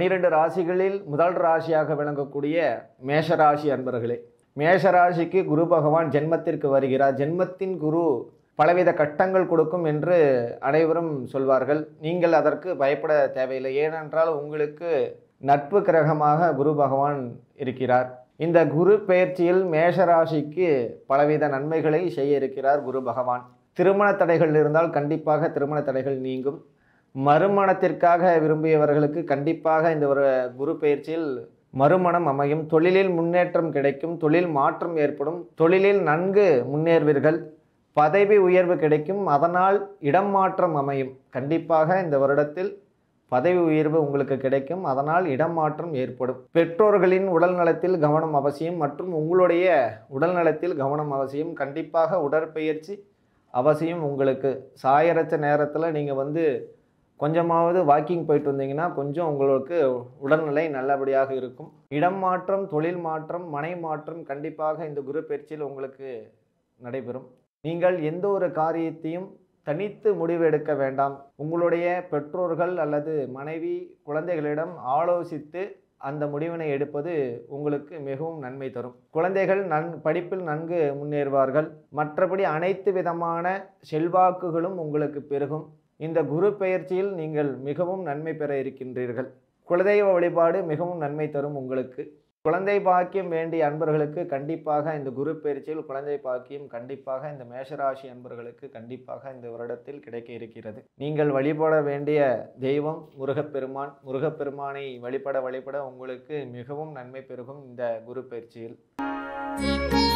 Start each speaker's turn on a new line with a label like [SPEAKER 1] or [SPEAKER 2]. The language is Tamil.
[SPEAKER 1] பனிரெண்டு ராசிகளில் முதல் ராசியாக விளங்கக்கூடிய மேஷராசி அன்பர்களே மேஷராசிக்கு குரு பகவான் ஜென்மத்திற்கு வருகிறார் ஜென்மத்தின் குரு பலவித கட்டங்கள் கொடுக்கும் என்று அனைவரும் சொல்வார்கள் நீங்கள் அதற்கு பயப்பட தேவையில்லை ஏனென்றால் உங்களுக்கு நட்பு கிரகமாக குரு பகவான் இருக்கிறார் இந்த குரு பெயர்ச்சியில் மேஷராசிக்கு பலவித நன்மைகளை செய்ய இருக்கிறார் குரு பகவான் திருமண தடைகள் இருந்தால் கண்டிப்பாக திருமண தடைகள் நீங்கும் மறுமணத்திற்காக விரும்பியவர்களுக்கு கண்டிப்பாக இந்த ஒரு குரு பெயர்ச்சியில் மறுமணம் அமையும் தொழிலில் முன்னேற்றம் கிடைக்கும் தொழில் மாற்றம் ஏற்படும் தொழிலில் நன்கு முன்னேறுவீர்கள் பதவி உயர்வு கிடைக்கும் அதனால் இடம் மாற்றம் அமையும் கண்டிப்பாக இந்த வருடத்தில் பதவி உயர்வு உங்களுக்கு கிடைக்கும் அதனால் இடம் மாற்றம் ஏற்படும் பெற்றோர்களின் உடல் நலத்தில் கவனம் அவசியம் மற்றும் உங்களுடைய உடல் நலத்தில் கவனம் அவசியம் கண்டிப்பாக உடற்பயிற்சி அவசியம் உங்களுக்கு சாயரச்ச நேரத்தில் நீங்கள் வந்து கொஞ்சமாவது வாக்கிங் போயிட்டு வந்தீங்கன்னா கொஞ்சம் உங்களுக்கு உடல்நிலை நல்லபடியாக இருக்கும் இடம் மாற்றம் தொழில் மாற்றம் மனை மாற்றம் கண்டிப்பாக இந்த குரு பயிற்சியில் உங்களுக்கு நடைபெறும் நீங்கள் எந்த ஒரு காரியத்தையும் தனித்து முடிவெடுக்க வேண்டாம் உங்களுடைய பெற்றோர்கள் அல்லது மனைவி குழந்தைகளிடம் ஆலோசித்து அந்த முடிவினை எடுப்பது உங்களுக்கு மிகவும் நன்மை தரும் குழந்தைகள் நன் படிப்பில் நன்கு முன்னேறுவார்கள் மற்றபடி அனைத்து விதமான செல்வாக்குகளும் உங்களுக்கு பெருகும் இந்த குரு பெயர்ச்சியில் நீங்கள் மிகவும் நன்மை பெற இருக்கின்றீர்கள் குலதெய்வ வழிபாடு மிகவும் நன்மை தரும் உங்களுக்கு குழந்தை பாக்கியம் வேண்டிய அன்பர்களுக்கு கண்டிப்பாக இந்த குரு பயிற்சியில் குழந்தை பாக்கியம் கண்டிப்பாக இந்த மேஷராசி அன்பர்களுக்கு கண்டிப்பாக இந்த வருடத்தில் கிடைக்க இருக்கிறது நீங்கள் வழிபட வேண்டிய தெய்வம் முருகப்பெருமான் முருகப்பெருமானை வழிபட வழிபட உங்களுக்கு மிகவும் நன்மை பெருகும் இந்த குரு பயிற்சியில்